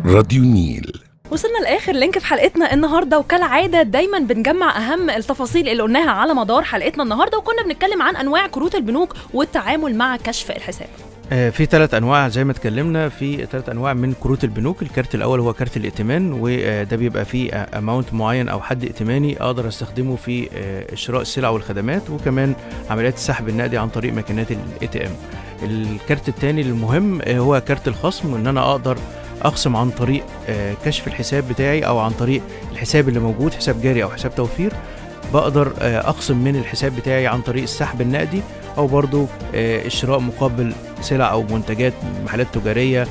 راديو نيل وصلنا لاخر لينك في حلقتنا النهارده وكالعاده دايما بنجمع اهم التفاصيل اللي قلناها على مدار حلقتنا النهارده وكنا بنتكلم عن انواع كروت البنوك والتعامل مع كشف الحساب آه، في ثلاث انواع زي ما اتكلمنا في ثلاث انواع من كروت البنوك الكارت الاول هو كارت الائتمان وده بيبقى فيه اماونت معين او حد ائتماني اقدر استخدمه في آه، شراء السلع والخدمات وكمان عمليات السحب النقدي عن طريق ماكينات الاي تي ام الكارت الثاني المهم آه، هو كارت الخصم ان انا اقدر اخصم عن طريق آه، كشف الحساب بتاعي او عن طريق الحساب اللي موجود حساب جاري او حساب توفير بقدر آه، اخصم من الحساب بتاعي عن طريق السحب النقدي او برضو آه، الشراء مقابل سلع او منتجات من محلات تجاريه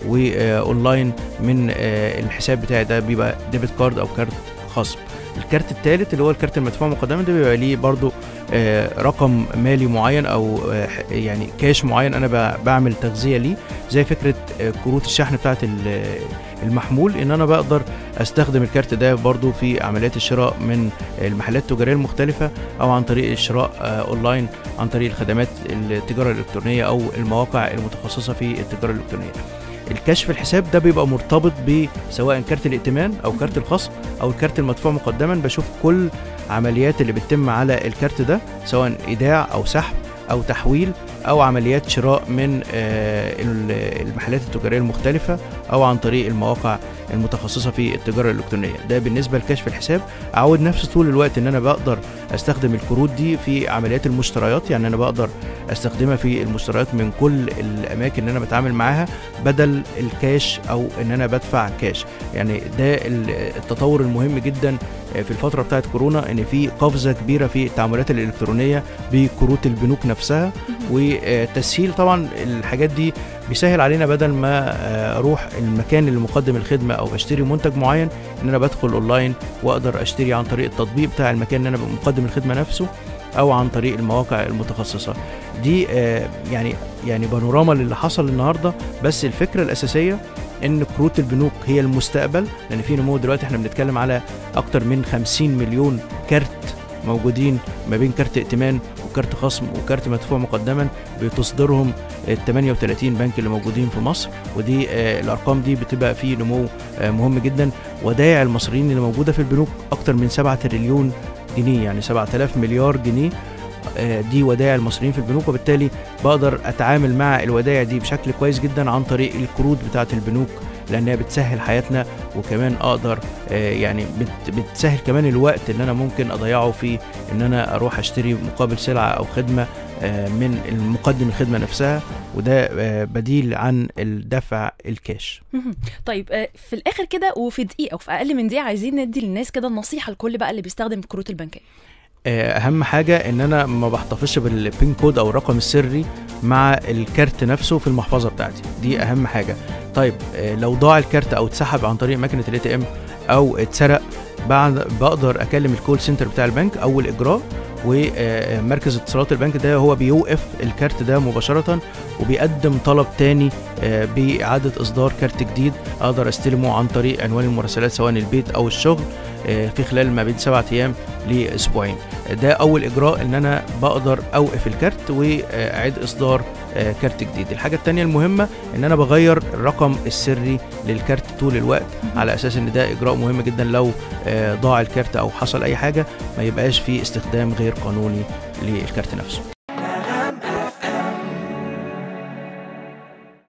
واونلاين من آه، الحساب بتاعي ده بيبقى ديبت كارد او كارت خصم الكارت الثالث اللي هو الكارت المدفوع مقدما ده بيبقى ليه برضو آه، رقم مالي معين او آه، ح- يعني كاش معين انا ب- بعمل تغذيه ليه زي فكره آه، كروت الشحن بتاعت ال- المحمول ان انا بقدر استخدم الكارت ده برضو في عمليات الشراء من المحلات التجاريه المختلفه او عن طريق الشراء آه، اونلاين عن طريق الخدمات التجاره الالكترونيه او المواقع المتخصصه في التجاره الالكترونيه الكشف الحساب ده بيبقى مرتبط بسواء كارت الائتمان او كارت الخصم او الكارت المدفوع مقدما بشوف كل عمليات اللي بتتم على الكارت ده سواء ايداع او سحب او تحويل او عمليات شراء من آه، ال- المحلات التجاريه المختلفه او عن طريق المواقع المتخصصه في التجاره الالكترونيه ده بالنسبه لكشف الحساب اعود نفسي طول الوقت ان انا بقدر استخدم الكروت دي في عمليات المشتريات يعني انا بقدر استخدمها في المشتريات من كل الاماكن اللي انا بتعامل معاها بدل الكاش او ان انا بدفع كاش يعني ده ال- التطور المهم جدا في الفتره بتاعت كورونا ان في قفزه كبيره في التعاملات الالكترونيه بكروت البنوك نفسها وتسهيل طبعا الحاجات دي بيسهل علينا بدل ما آه، اروح المكان اللي مقدم الخدمه او بشتري منتج معين ان انا بدخل اونلاين واقدر اشتري عن طريق التطبيق بتاع المكان اللي انا مقدم الخدمه نفسه او عن طريق المواقع المتخصصه دي آه، يعني يعني بانوراما للي حصل النهارده بس الفكره الاساسيه ان كروت البنوك هي المستقبل لان في نمو دلوقتي احنا بنتكلم على اكتر من 50 مليون كارت موجودين ما بين كارت ائتمان وكارت خصم وكارت مدفوع مقدما بتصدرهم ال 38 بنك اللي موجودين في مصر ودي آه، الارقام دي بتبقى في نمو آه، مهم جدا ودائع المصريين اللي موجوده في البنوك اكتر من 7 تريليون جنيه يعني 7000 مليار جنيه آه، دي ودائع المصريين في البنوك وبالتالي بقدر اتعامل مع الودائع دي بشكل كويس جدا عن طريق الكروت بتاعه البنوك لانها بتسهل حياتنا وكمان اقدر آه، يعني بت- بتسهل كمان الوقت اللي انا ممكن اضيعه في ان انا اروح اشتري مقابل سلعه او خدمه آه، من المقدم الخدمه نفسها وده آه، بديل عن الدفع الكاش مهم. طيب آه، في الاخر كده وفي دقيقه وفي اقل من دقيقه عايزين ندي للناس كده النصيحه لكل بقى اللي بيستخدم الكروت البنكيه آه، اهم حاجه ان انا ما بحتفظش بالبين كود او الرقم السري مع الكارت نفسه في المحفظه بتاعتي دي اهم حاجه طيب آه، لو ضاع الكارت او اتسحب عن طريق ماكينه الاي تي ام او اتسرق بعد بقدر اكلم الكول سنتر بتاع البنك اول اجراء ومركز اتصالات البنك ده هو بيوقف الكارت ده مباشره وبيقدم طلب تاني آه، باعاده اصدار كارت جديد اقدر استلمه عن طريق عنوان المراسلات سواء البيت او الشغل آه، في خلال ما بين سبعة ايام لاسبوعين ده اول اجراء ان انا بقدر اوقف الكارت واعيد اصدار آه، كارت جديد الحاجه التانية المهمه ان انا بغير الرقم السري للكارت طول الوقت على اساس ان ده اجراء مهم جدا لو آه، ضاع الكارت او حصل اي حاجه ما يبقاش في استخدام غير قانوني للكارت نفسه